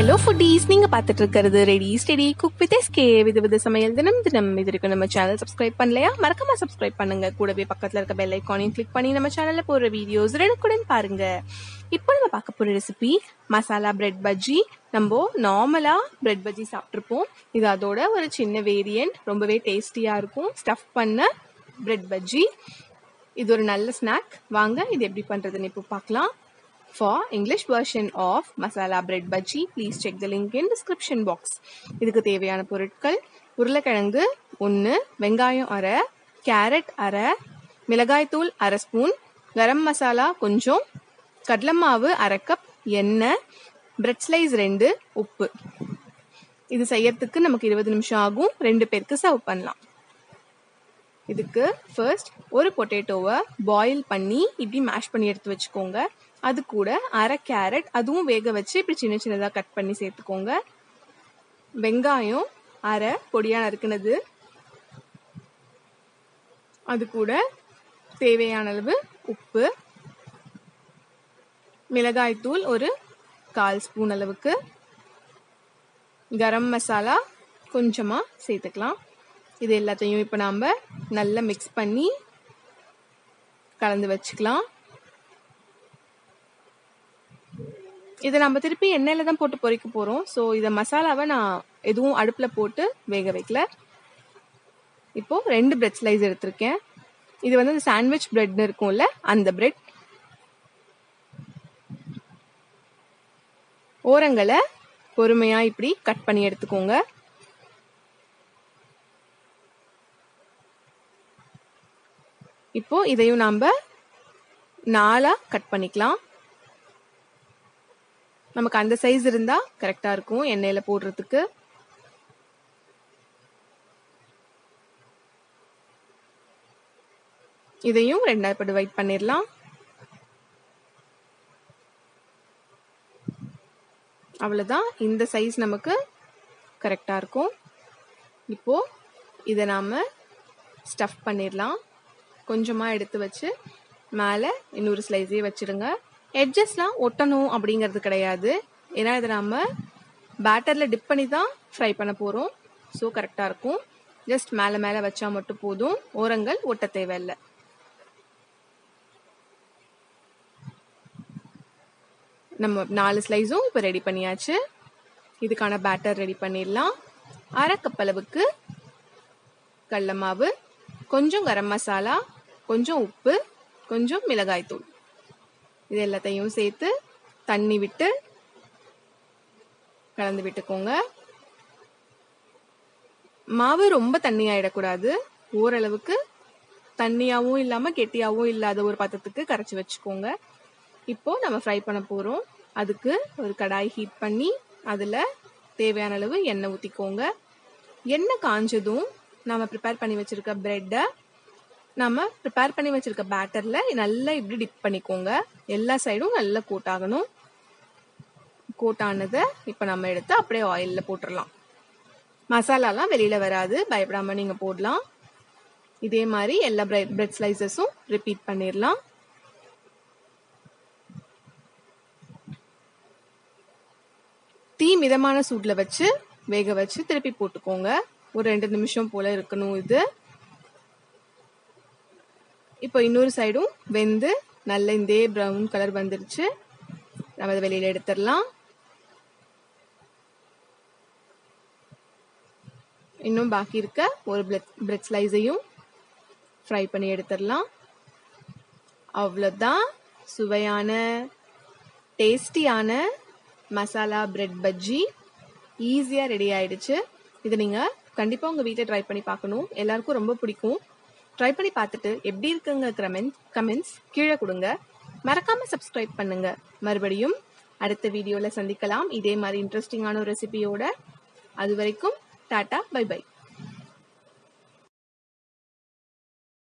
Hello foodies நீங்க பார்த்துட்டு இருக்கிறது ready steady cook with SK வித வித சமையல் தினம் தினம் இது இருக்கு நம்ம சேனல் சப்ஸ்கிரைப் பண்ணலையா மறக்காம சப்ஸ்கிரைப் பண்ணுங்க கூடவே பக்கத்துல இருக்க பெல் ஐக்கானையும் கிளிக் பண்ணி நம்ம சேனல்ல போடுற வீடியோஸ் ரெடுக்குடன் பாருங்க இப்போ நம்ம பார்க்க போற ரெசிபி மசாலா பிரெட் பஜ்ஜி நம்ம நார்மலா பிரெட் பஜ்ஜி சாப்பிட்ருப்போம் இது அதோட ஒரு சின்ன வேரியன்ட் ரொம்பவே டேஸ்டியா இருக்கும் ஸ்டஃப் பண்ண பிரெட் பஜ்ஜி இது ஒரு நல்ல ஸ்நாக் வாங்க இது எப்படி பண்றதுன்னு இப்போ பார்க்கலாம் For English version of masala bread bhaji, please check the link in description box. இதுக்கு தேவையான பொருட்கள் உருளைக்கிழங்கு ஒன்று வெங்காயம் அரை கேரட் அரை மிளகாய்த்தூள் அரை ஸ்பூன் கரம் மசாலா கொஞ்சம் கடலை மாவு அரை கப் எண்ணெய் பிரெட் ஸ்லைஸ் ரெண்டு உப்பு இது செய்யறதுக்கு நமக்கு இருபது நிமிஷம் ஆகும் ரெண்டு பேருக்கு சர்வ் பண்ணலாம் இதுக்கு ஃபர்ஸ்ட் ஒரு பொட்டேட்டோவை பாயில் பண்ணி இப்படி மேஷ் பண்ணி எடுத்து வச்சுக்கோங்க அது கூட அரை கேரட் அதுவும் வேக வச்சு இப்படி சின்ன சின்னதாக கட் பண்ணி சேர்த்துக்கோங்க வெங்காயம் அரை பொடியாக நறுக்குனது அது கூட தேவையான அளவு உப்பு மிளகாய்த்தூள் ஒரு கால் ஸ்பூன் அளவுக்கு கரம் மசாலா கொஞ்சமாக சேர்த்துக்கலாம் இது எல்லாத்தையும் இப்போ நாம் நல்லா மிக்ஸ் பண்ணி கலந்து வச்சுக்கலாம் இதை நம்ம திருப்பி எண்ணெயில தான் போட்டு பொரிக்க போகிறோம் ஸோ இதை மசாலாவை நான் எதுவும் அடுப்பில் போட்டு வேக வைக்கல இப்போ ரெண்டு பிரெட் ஸ்லைஸ் எடுத்திருக்கேன் இது வந்து இந்த சாண்ட்விச் பிரெட்னு இருக்கும்ல அந்த பிரெட் ஓரங்களை பொறுமையா இப்படி கட் பண்ணி எடுத்துக்கோங்க இப்போ இதையும் நாம நாலா கட் பண்ணிக்கலாம் நமக்கு அந்த சைஸ் இருந்தா கரெக்டா இருக்கும் எண்ணெயில போடுறதுக்கு இதையும் ரெண்டாவது வைட் பண்ணிடலாம் அவ்வளவுதான் இந்த சைஸ் நமக்கு கரெக்டா இருக்கும் இப்போ இதை நாம ஸ்டஃப் பண்ணிடலாம் கொஞ்சமாக எடுத்து வச்சு மேலே இன்னொரு ஸ்லைஸே வச்சிருங்க எட்ஜஸ்லாம் ஒட்டணும் அப்படிங்கிறது கிடையாது ஏன்னா இதை நம்ம பேட்டரில் டிப் பண்ணி தான் ஃப்ரை பண்ண போகிறோம் ஸோ கரெக்டாக இருக்கும் ஜஸ்ட் மேலே மேலே வச்சா மட்டும் போதும் ஓரங்கள் ஒட்ட தேவையில்லை நம்ம நாலு ஸ்லைஸும் இப்போ ரெடி பண்ணியாச்சு இதுக்கான பேட்டர் ரெடி பண்ணிடலாம் அரை கப் அளவுக்கு கடல மாவு கொஞ்சம் கரம் மசாலா கொஞ்சம் உப்பு கொஞ்சம் மிளகாய்த்தூள் இது எல்லாத்தையும் சேர்த்து தண்ணி விட்டு கலந்து விட்டுக்கோங்க மாவு ரொம்ப தண்ணி ஆயிடக்கூடாது ஓரளவுக்கு தண்ணியாவும் இல்லாம கெட்டியாவும் இல்லாத ஒரு பதத்துக்கு கரைச்சி வச்சுக்கோங்க இப்போ நம்ம ஃப்ரை பண்ண போறோம் அதுக்கு ஒரு கடாய் ஹீட் பண்ணி அதுல தேவையான அளவு எண்ணெய் ஊத்திக்கோங்க எண்ணெய் காஞ்சதும் நம்ம ப்ரிப்பேர் பண்ணி வச்சிருக்க பிரெட்டை நம்ம ப்ரிப்பேர் பண்ணி வச்சிருக்க பேட்டர்ல நல்லா இப்படி டிப் பண்ணிக்கோங்க எல்லா சைடும் நல்லா கோட் ஆகணும் கோட் ஆனதை இப்போ நம்ம எடுத்து அப்படியே ஆயிலில் போட்டுடலாம் மசாலாலாம் வெளியில வராது பயப்படாம நீங்க போடலாம் இதே மாதிரி எல்லா பிரெட் பிரெட் ஸ்லைசஸும் ரிப்பீட் பண்ணிடலாம் தீ மிதமான சூட்ல வச்சு வேக வச்சு திருப்பி போட்டுக்கோங்க ஒரு ரெண்டு நிமிஷம் போல இருக்கணும் இது இப்போ இன்னொரு சைடும் வெந்து நல்ல இதே ப்ரௌன் கலர் வந்துருச்சு நம்ம அதை வெளியில எடுத்துடலாம் இன்னும் பாக்கி இருக்க ஒரு பிரெட் ஸ்லைஸையும் ஃப்ரை பண்ணி எடுத்துடலாம் அவ்வளோதான் சுவையான டேஸ்டியான மசாலா பிரெட் பஜ்ஜி ஈஸியாக ரெடி ஆயிடுச்சு இதை நீங்கள் கண்டிப்பாக உங்கள் வீட்டில் ட்ரை பண்ணி பார்க்கணும் எல்லாருக்கும் ரொம்ப பிடிக்கும் ட்ரை பண்ணி பார்த்துட்டு எப்படி இருக்குங்க கமெண்ட் கமெண்ட்ஸ் கீழே கொடுங்க மறக்காம சப்ஸ்கிரைப் பண்ணுங்க மறுபடியும் அடுத்த வீடியோல சந்திக்கலாம் இதே மாதிரி இன்ட்ரெஸ்டிங்கான ஒரு ரெசிபியோட அது வரைக்கும் டாடா பை பை